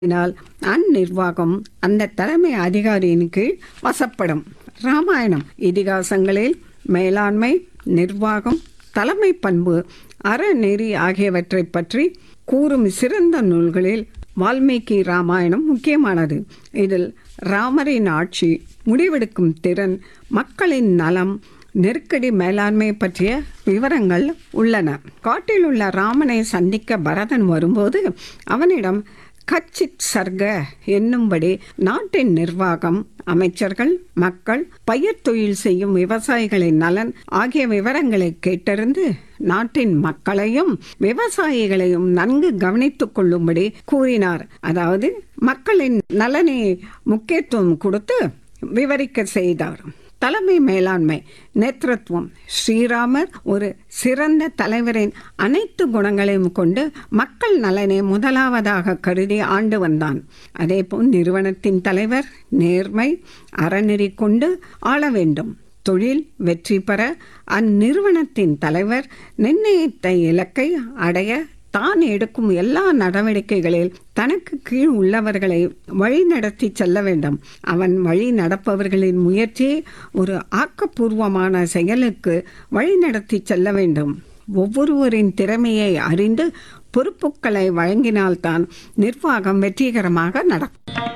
இதனால் அந்நிர்வாகம் அந்த தலைமை அதிகாரியின் கீழ் வசப்படும் ராமாயணம் இதிகாசங்களில் மேலாண்மை நிர்வாகம் தலைமை பண்பு அறநெறி ஆகியவற்றை பற்றி கூறும் சிறந்த நூல்களில் வால்மீகி ராமாயணம் முக்கியமானது இதில் ராமரின் ஆட்சி முடிவெடுக்கும் திறன் மக்களின் நலம் நெருக்கடி மேலாண்மை பற்றிய விவரங்கள் உள்ளன காட்டில் உள்ள ராமனை சந்திக்க பரதன் வரும்போது அவனிடம் கச்சித் சர்க என்னும்படி நாட்டின் நிர்வாகம் அமைச்சர்கள் மக்கள் பயிர் தொழில் செய்யும் விவசாயிகளின் நலன் ஆகிய விவரங்களை கேட்டறிந்து நாட்டின் மக்களையும் விவசாயிகளையும் நன்கு கவனித்துக் கொள்ளும்படி கூறினார் அதாவது மக்களின் நலனை முக்கியத்துவம் கொடுத்து விவரிக்க செய்தார் தலைமை மேலாண்மை நேத்திரத்துவம் ஸ்ரீராமர் ஒரு சிறந்த தலைவரின் அனைத்து குணங்களையும் கொண்டு மக்கள் நலனை முதலாவதாக கருதி ஆண்டு வந்தான் அதேபோல் நிறுவனத்தின் தலைவர் நேர்மை அறநெறி கொண்டு ஆள வேண்டும் தொழில் வெற்றி பெற அந்நிறுவனத்தின் தலைவர் நிர்ணயித்த இலக்கை அடைய தான் எடுக்கும் எல்லா நடவடிக்கைகளில் தனக்கு கீழ் உள்ளவர்களை வழி நடத்தி செல்ல வேண்டும் அவன் வழி நடப்பவர்களின் முயற்சியை ஒரு ஆக்கப்பூர்வமான செயலுக்கு வழி நடத்தி செல்ல வேண்டும் ஒவ்வொருவரின் திறமையை அறிந்து பொறுப்புகளை வழங்கினால்தான் நிர்வாகம் வெற்றிகரமாக நடக்கும்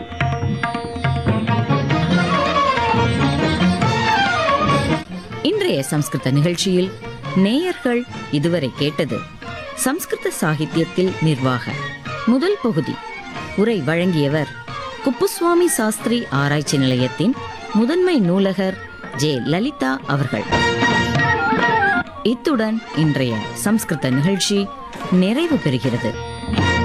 இன்றைய சம்ஸ்கிருத நிகழ்ச்சியில் நேயர்கள் இதுவரை கேட்டது சம்ஸ்கிருத சாகித்யத்தில் நிர்வாக முதல் பகுதி உரை வழங்கியவர் குப்புசுவாமி சாஸ்திரி ஆராய்ச்சி நிலையத்தின் முதன்மை நூலகர் ஜே லலிதா அவர்கள் இத்துடன் இன்றைய சம்ஸ்கிருத நிகழ்ச்சி நிறைவு பெறுகிறது